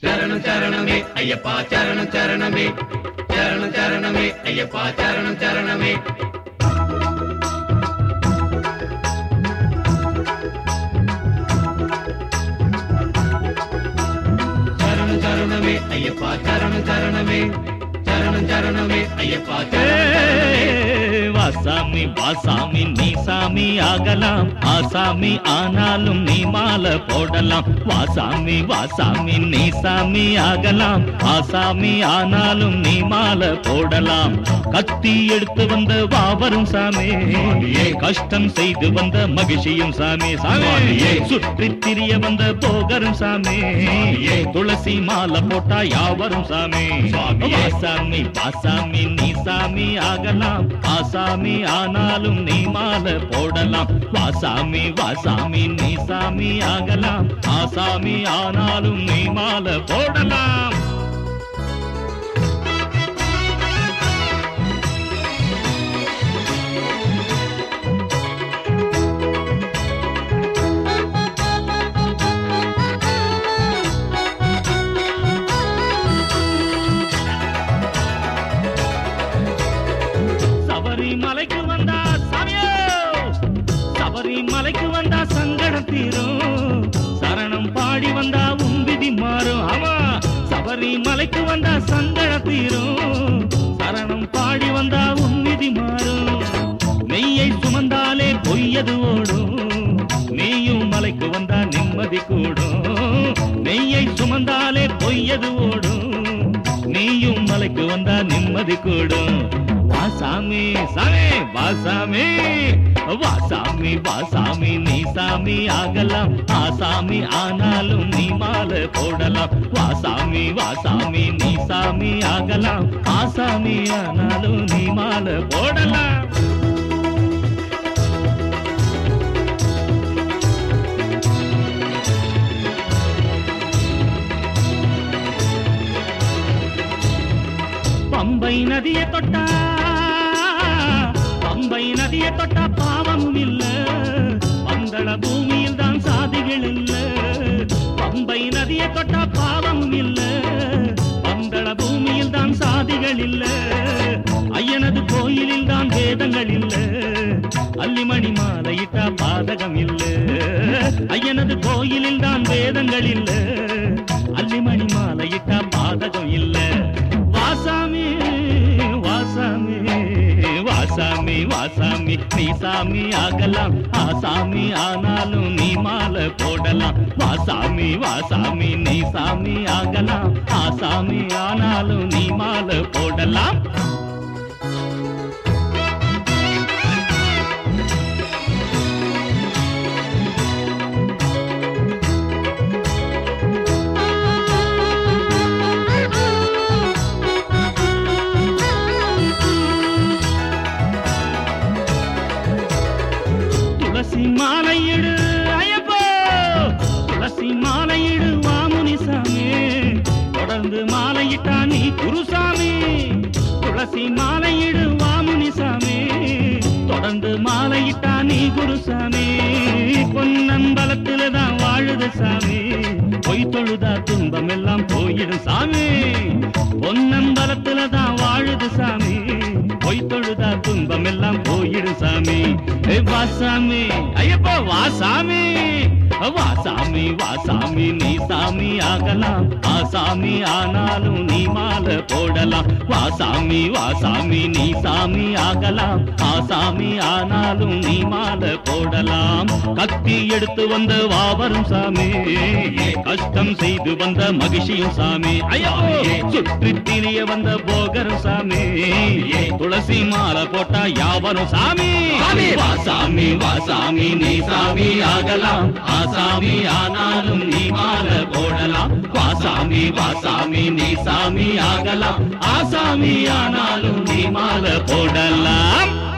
சரணம் சரணமே ஐயப்பா சரணம் சரணமே சரணம் சரணமே ஐயப்பா சரணம் சரணமே சரணம் சரணமே ஐயப்பா சரணம் சரணமே சரணம் சரணமே ஐயப்பா சரணம் சரணமே வாசாமி வாசாமி நீ சாமி ஆகலாம் ஆசாமி ஆனாலும் நீ மாலை போடலாம் வாசாமி வாசாமி நீ சாமி ஆகலாம் ஆசாமி ஆனாலும் நீ மாலை போடலாம் கத்தி எடுத்து வந்த வாவரும் சாமி கஷ்டம் செய்து வந்த மகிழ்ச்சியும் சாமி சாமி சுற்றி திரிய வந்த போகரும் சாமி துளசி மாலை போட்டா யாவரும் சாமி வாசாமி வாசாமி நீ சாமி ஆகலாம் ஆசாமி ஆனாலும் நீ மாலை போடலாம் வாசாமி வாசாமி நீ சாமி ஆகலாம் ஆசாமி ஆனாலும் நீ மாலை போடலாம் சபரி மலைக்கு வந்தா சாமியோ சபரி மலைக்கு வந்தா சங்கடம் தீரும் சரணம் பாடி வந்தா உன் விதி மாறும் ஆமா சபரி மலைக்கு வந்தா சங்கடம் தீரும் சரணம் பாடி வந்தா உன் விதி மாறும் மெய்யை சுமந்தாலே பொய்யது ஓடும் நீயும் மலைக்கு வந்தா நிம்மதி கூடும் மெய்யை சுமந்தாலே பொய்யது ஓடும் நீயும் மலைக்கு வந்தா நிம்மதி கூடும் வாசாமி சாமி வாசாமி வாசாமி வாசாமி நீ சாமி ஆகலாம் ஆசாமி ஆனாலும் நீ மாலை போடலாம் வாசாமி வாசாமி நீ சாமி ஆகலாம் ஆசாமி ஆனாலும் நீ மாலை போடலாம் பம்பை நதியை தொட்டா பம்பை நதியை தொட்டா பாவமும் இல்ல பந்தள பூமியில் தான் சாதிகள் இல்ல பம்பை நதியை தொட்டா பாவமும் இல்ல பந்தள பூமியில் தான் சாதிகள் இல்ல ஐயனது கோயிலில் தான் வேதங்கள் இல்ல அல்லிமணி மாலையிட்டா பாதகம் இல்ல ஐயனது கோயிலில் தான் வேதங்கள் இல்ல அல்லிமணி மாலையிட்டா பாதகம் இல்ல வாசாமி வாசாமி வாசாமி வாசாமி நீ சாமி ஆகலாம் ஆசாமி ஆனாலும் நீ மாலை போடலாம் வாசாமி வாசாமி நீ சாமி ஆகலாம் ஆசாமி ஆனாலும் நீ மாலை போடலாம் துளசி மாலையிடு ஐயப்போ துளசி மாலையிடு வாமுனி சாமி தொடர்ந்து மாலையிட்டா நீ குருசாமி துளசி மாலையிடு வாமுனி சாமி தொடர்ந்து மாலையிட்டா நீ குருசாமி பொன்னம்பலத்துல தான் வாழுது சாமி பொய் தொழுதா துன்பம் எல்லாம் போயிடும் சாமி பொன்னம்பலத்துல தான் வாழுது சாமி பொய் தொழுதா துன்பம் எல்லாம் போயிடும் சாமி ஏ வாசாமி ஐயப்பா வாசாமி வாசாமி வாசாமி நீ சாமி ஆகலாம் ஆசாமி ஆனாலும் நீ மாலை போடலாம் வாசாமி வாசாமி நீ சாமி ஆகலாம் ஆசாமி ஆனாலும் நீ மாலை போடலாம் கத்தி எடுத்து வந்த வாவரும் சாமி கஷ்டம் செய்து வந்த மகிழ்ச்சியும் சாமி ஐயோ சுற்றி திரிய வந்த போகரும் சாமி துளசி மாலை போட்டா யாவரும் சாமி வாசாமி வாசாமி நீ சாமி ஆகலாம் ஆசாமி ஆனாலும் நீ மாலை போடலாம் வாசாமி வாசாமி நீ சாமி ஆகலாம் ஆசாமி ஆனாலும் நீ மாலை போடலாம்